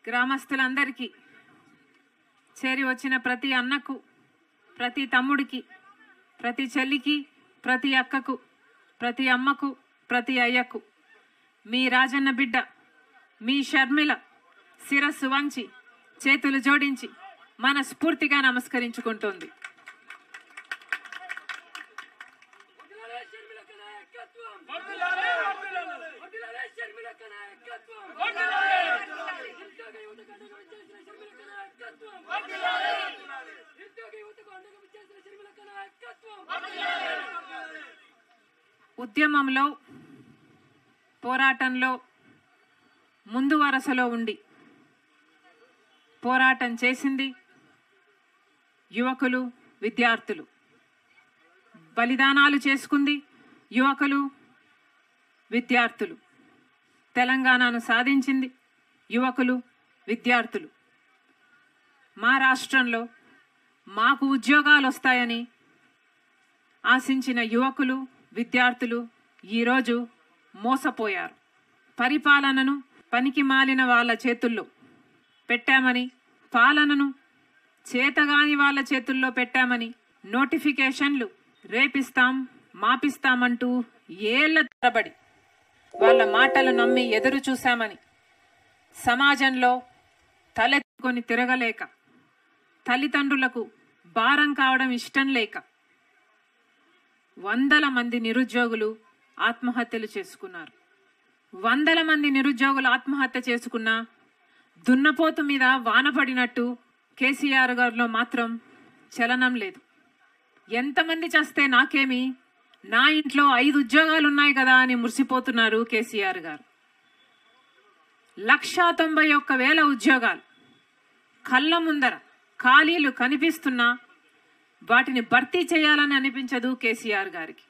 గ్రామస్తులందరికీ చేరి వచ్చిన ప్రతి అన్నకు ప్రతి తమ్ముడికి ప్రతి చెల్లికి ప్రతి అక్కకు ప్రతి అమ్మకు ప్రతి అయ్యకు మీ రాజన్న బిడ్డ మీ షర్మిల శిరస్సు వంచి చేతులు జోడించి మనస్ఫూర్తిగా నమస్కరించుకుంటోంది వదిలాలే షర్మిలక నాయకత్వం వదిలాలే వదిలాలే షర్మిలక నాయకత్వం వదిలాలే నిరుద్యోగ యువతకు అండగా చేసిన షర్మిలక నాయకత్వం వదిలాలే నిరుద్యోగ యువతకు అండగా చేసిన షర్మిలక నాయకత్వం ఉద్యమంలో పోరాటంలో ముందు వరసలో ఉండి పోరాటం చేసింది యువకులు విద్యార్థులు బలిదానాలు చేసుకుంది యువకులు విద్యార్థులు తెలంగాణను సాధించింది యువకులు విద్యార్థులు మా రాష్ట్రంలో మాకు ఉద్యోగాలు వస్తాయని ఆశించిన యువకులు విద్యార్థులు ఈరోజు మోసపోయారు పరిపాలనను పనికి మాలిన వాళ్ళ చేతుల్లో పెట్టామని పాలనను చేతగాని వాళ్ళ చేతుల్లో పెట్టామని నోటిఫికేషన్లు రేపిస్తాం మాపిస్తామంటూ ఏళ్ల తరబడి వాళ్ళ మాటలు నమ్మి ఎదురు చూశామని సమాజంలో తలెత్తుకొని తిరగలేక తల్లిదండ్రులకు భారం కావడం ఇష్టం లేక వందల మంది నిరుద్యోగులు ఆత్మహత్యలు చేసుకున్నారు వందల మంది నిరుద్యోగులు ఆత్మహత్య చేసుకున్న దున్నపోతు మీద వాన పడినట్టు కేసీఆర్ గారిలో మాత్రం చలనం లేదు ఎంతమంది చస్తే నాకేమి నా ఇంట్లో ఐదు ఉద్యోగాలు ఉన్నాయి కదా అని మురిసిపోతున్నారు కేసీఆర్ గారు లక్షా తొంభై ఒక్క వేల ఉద్యోగాలు కళ్ళ ముందర ఖాళీలు కనిపిస్తున్నా వాటిని భర్తీ చేయాలని అనిపించదు కేసీఆర్ గారికి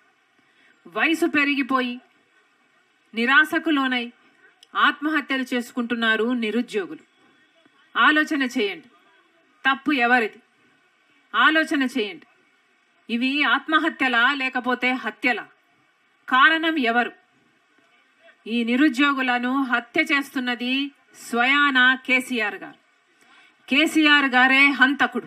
వయసు పెరిగిపోయి నిరాశకు లోనై ఆత్మహత్యలు చేసుకుంటున్నారు నిరుద్యోగులు ఆలోచన చేయండి తప్పు ఎవరిది ఆలోచన చేయండి ఇవి ఆత్మహత్యలా లేకపోతే హత్యలా కారణం ఎవరు ఈ నిరుద్యోగులను హత్య చేస్తున్నది స్వయాన కేసీఆర్ గారు కేసీఆర్ గారే హంతకుడు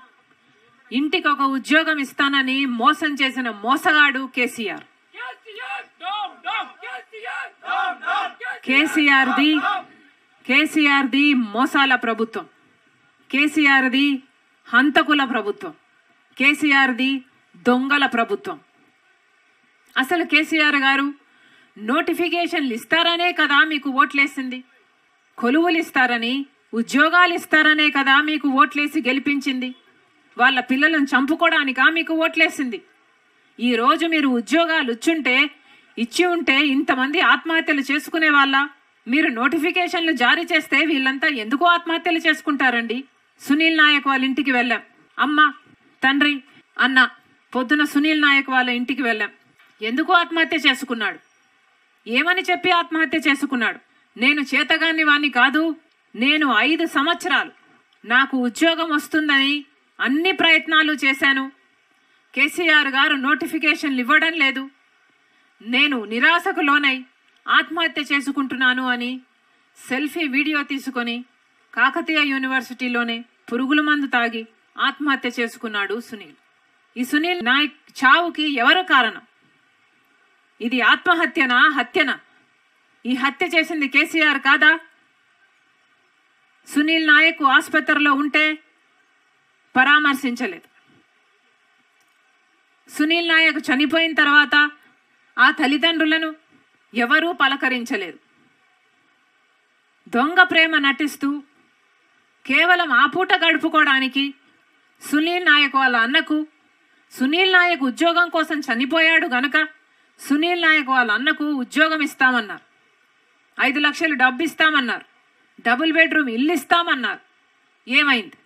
ఇంటికి ఒక ఉద్యోగం ఇస్తానని మోసం చేసిన మోసగాడు KCR KCR down down KCR down down కేసీఆర్ది కేసీఆర్ది మోసాల ప్రభుత్వం కేసీఆర్ది హంతకుల ప్రభుత్వం కేసీఆర్ది దొంగల ప్రభుత్వం అసలు కేసీఆర్ గారు నోటిఫికేషన్లు ఇస్తారనే కదా మీకు ఓట్లేసింది కొలువులు ఇస్తారని ఉద్యోగాలు ఇస్తారనే కదా మీకు ఓట్లేసి గెలిపించింది వాళ్ళ పిల్లలను చంపుకోవడానికా మీకు ఓట్లేసింది ఈ రోజు మీరు ఉద్యోగాలు ఇచ్చుంటే ఇచ్చి ఉంటే ఇంతమంది ఆత్మహత్యలు చేసుకునే వాళ్ళ మీరు నోటిఫికేషన్లు జారీ చేస్తే వీళ్ళంతా ఎందుకు ఆత్మహత్యలు చేసుకుంటారండి సునీల్ నాయక్ వాళ్ళ ఇంటికి వెళ్ళాం అమ్మ తండ్రి అన్న పొద్దున సునీల్ నాయక్ వాళ్ళ ఇంటికి వెళ్ళాం ఎందుకు ఆత్మహత్య చేసుకున్నాడు ఏమని చెప్పి ఆత్మహత్య చేసుకున్నాడు నేను చేతగాని వాణ్ణి కాదు నేను ఐదు సంవత్సరాలు నాకు ఉద్యోగం వస్తుందని అన్ని ప్రయత్నాలు చేశాను కేసీఆర్ గారు నోటిఫికేషన్లు ఇవ్వడం లేదు నేను నిరాశకు లోనై ఆత్మహత్య చేసుకుంటున్నాను అని సెల్ఫీ వీడియో తీసుకొని కాకతీయ యూనివర్సిటీలోనే పురుగుల మందు తాగి ఆత్మహత్య చేసుకున్నాడు సునీల్ ఈ సునీల్ నాయక్ చావుకి ఎవరు కారణం ఇది ఆత్మహత్యనా హత్యనా ఈ హత్య చేసింది కేసీఆర్ కాదా సునీల్ నాయక్ ఆసుపత్రిలో ఉంటే పరామర్శించలేదు సునీల్ నాయక్ చనిపోయిన తర్వాత ఆ తల్లిదండ్రులను ఎవరూ పలకరించలేదు దొంగ ప్రేమ నటిస్తూ కేవలం ఆ పూట గడుపుకోవడానికి సునీల్ నాయక్ వాళ్ళ అన్నకు సునీల్ నాయక్ ఉద్యోగం కోసం చనిపోయాడు గనక సునీల్ నాయక్ వాళ్ళ అన్నకు ఉద్యోగం ఇస్తామన్నారు ఐదు లక్షలు డబ్బు ఇస్తామన్నారు డబుల్ బెడ్రూమ్ ఇల్లు ఇస్తామన్నారు ఏమైంది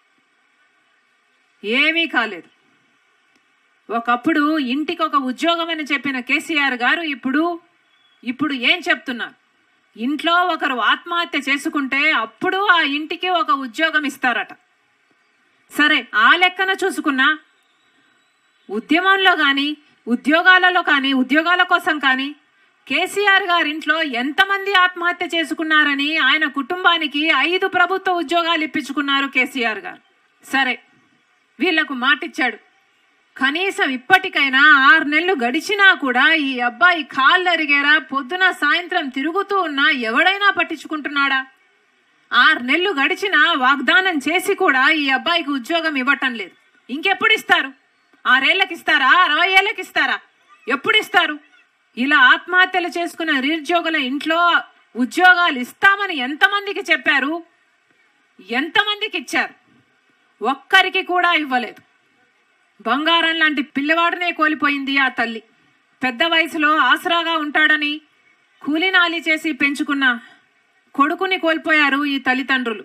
ఏమీ కాలేదు ఒకప్పుడు ఇంటికి ఒక ఉద్యోగం అని చెప్పిన కేసీఆర్ గారు ఇప్పుడు ఇప్పుడు ఏం చెప్తున్నారు ఇంట్లో ఒకరు ఆత్మహత్య చేసుకుంటే అప్పుడు ఆ ఇంటికి ఒక ఉద్యోగం ఇస్తారట సరే ఆ లెక్కన చూసుకున్నా ఉద్యమంలో కానీ ఉద్యోగాలలో కానీ ఉద్యోగాల కోసం కానీ కేసీఆర్ గారింట్లో ఎంతమంది ఆత్మహత్య చేసుకున్నారని ఆయన కుటుంబానికి ఐదు ప్రభుత్వ ఉద్యోగాలు ఇప్పించుకున్నారు కేసీఆర్ గారు సరే వీళ్లకు మాటిచ్చాడు కనీసం ఇప్పటికైనా ఆరు నెలలు గడిచినా కూడా ఈ అబ్బాయి కాళ్ళు అరిగేరా పొద్దున సాయంత్రం తిరుగుతూ ఉన్నా ఎవడైనా పట్టించుకుంటున్నాడా ఆరు నెలలు గడిచినా వాగ్దానం చేసి కూడా ఈ అబ్బాయికి ఉద్యోగం ఇవ్వటం లేదు ఇంకెప్పుడు ఇస్తారు ఆరేళ్లకి ఇస్తారా అరవై ఏళ్ళకి ఇస్తారా ఎప్పుడు ఇస్తారు ఇలా ఆత్మహత్యలు చేసుకున్న నిరుద్యోగుల ఇంట్లో ఉద్యోగాలు ఇస్తామని ఎంతమందికి చెప్పారు ఎంతమందికి ఇచ్చారు ఒక్కరికి కూడా ఇవ్వలేదు బంగారం లాంటి పిల్లవాడినే కోల్పోయింది ఆ తల్లి పెద్ద వయసులో ఆసరాగా ఉంటాడని కూలినాలి చేసి పెంచుకున్న కొడుకుని కోల్పోయారు ఈ తల్లిదండ్రులు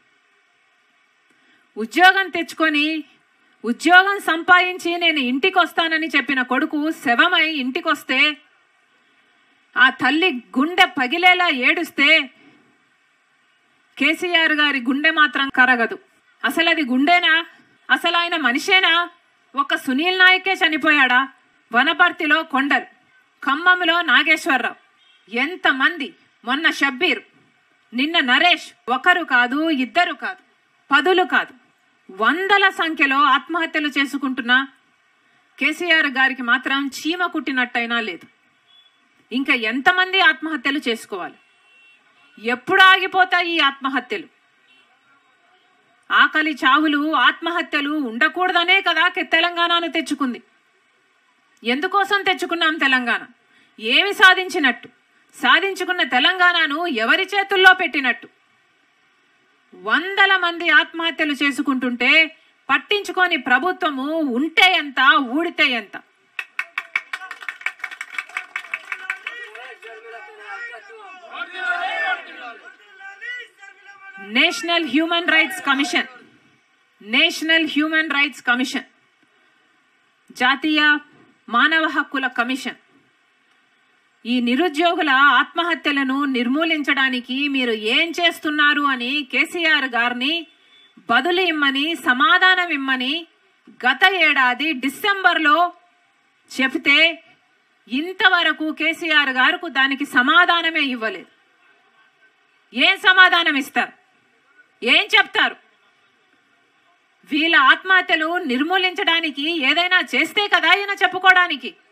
ఉద్యోగం తెచ్చుకొని ఉద్యోగం సంపాదించి నేను ఇంటికి వస్తానని చెప్పిన కొడుకు శవమై ఇంటికొస్తే ఆ తల్లి గుండె పగిలేలా ఏడుస్తే కేసీఆర్ గారి గుండె మాత్రం కరగదు అసలు అది గుండెనా అసలు ఆయన మనిషేనా ఒక సునీల్ నాయకే చనిపోయాడా వనపర్తిలో కొండలు ఖమ్మంలో నాగేశ్వరరావు ఎంతమంది మొన్న షబ్బీర్ నిన్న నరేష్ ఒకరు కాదు ఇద్దరు కాదు పదులు కాదు వందల సంఖ్యలో ఆత్మహత్యలు చేసుకుంటున్న కేసీఆర్ గారికి మాత్రం చీమ కుట్టినట్టయినా లేదు ఇంకా ఎంతమంది ఆత్మహత్యలు చేసుకోవాలి ఎప్పుడు ఆగిపోతాయి ఈ ఆత్మహత్యలు ఆకలి చావులు ఆత్మహత్యలు ఉండకూడదనే కదా కె- తెలంగాణను తెచ్చుకుంది ఎందుకోసం తెచ్చుకున్నాం తెలంగాణ ఏమి సాధించినట్టు సాధించుకున్న తెలంగాణను ఎవరి చేతుల్లో పెట్టినట్టు వందల మంది ఆత్మహత్యలు చేసుకుంటుంటే పట్టించుకొని ప్రభుత్వము ఉంటే ఎంత ఊడితే ఎంత national human rights commission national human rights commission జాతీయ మానవ హక్కుల కమిషన్ ఈ నిరుద్యోగుల ఆత్మహత్యలను నిర్మూలించడానికి మీరు ఏం చేస్తున్నారు అని కేసీఆర్ గారిని బదులు ఇమ్మని సమాధానం ఇమ్మని గత ఏడాది డిసెంబర్లో చెబితే ఇంతవరకు కేసీఆర్ గారికి దానికి సమాధానమే ఇవ్వలేదు ఏం సమాధానం ఇస్తారు ఏం చెప్తారు వీళ్ళ ఆత్మహత్యలు నిర్మూలించడానికి ఏదైనా చేస్తే కదా ఈయన చెప్పుకోవడానికి